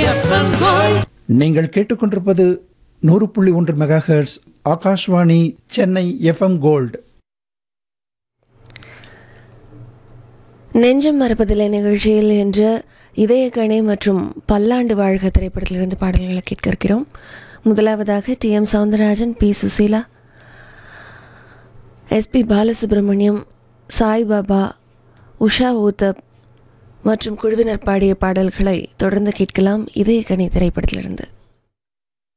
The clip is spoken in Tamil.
எஃப்எம் கோல்ட் நீங்கள் கேட்டுக்கொண்டிருப்பது நூறு புள்ளி ஒன்று mega hertz Akashvani Chennai FM gold நெஞ்சம் மறப்பதில்லை நிகழ்ச்சியில் என்று இதயக்கணை மற்றும் பல்லாண்டு வாழ்க திரைப்படத்திலிருந்து பாடல்களை கேட்க இருக்கிறோம் முதலாவதாக T M Soundararajan P Susheela SP Balasubrahmanyam Saibaba Usha Uthup மற்றும் குழுவினர் பாடிய பாடல்களை தொடர்ந்து கேட்கலாம் இதயக்கணை திரைப்படத்திலிருந்து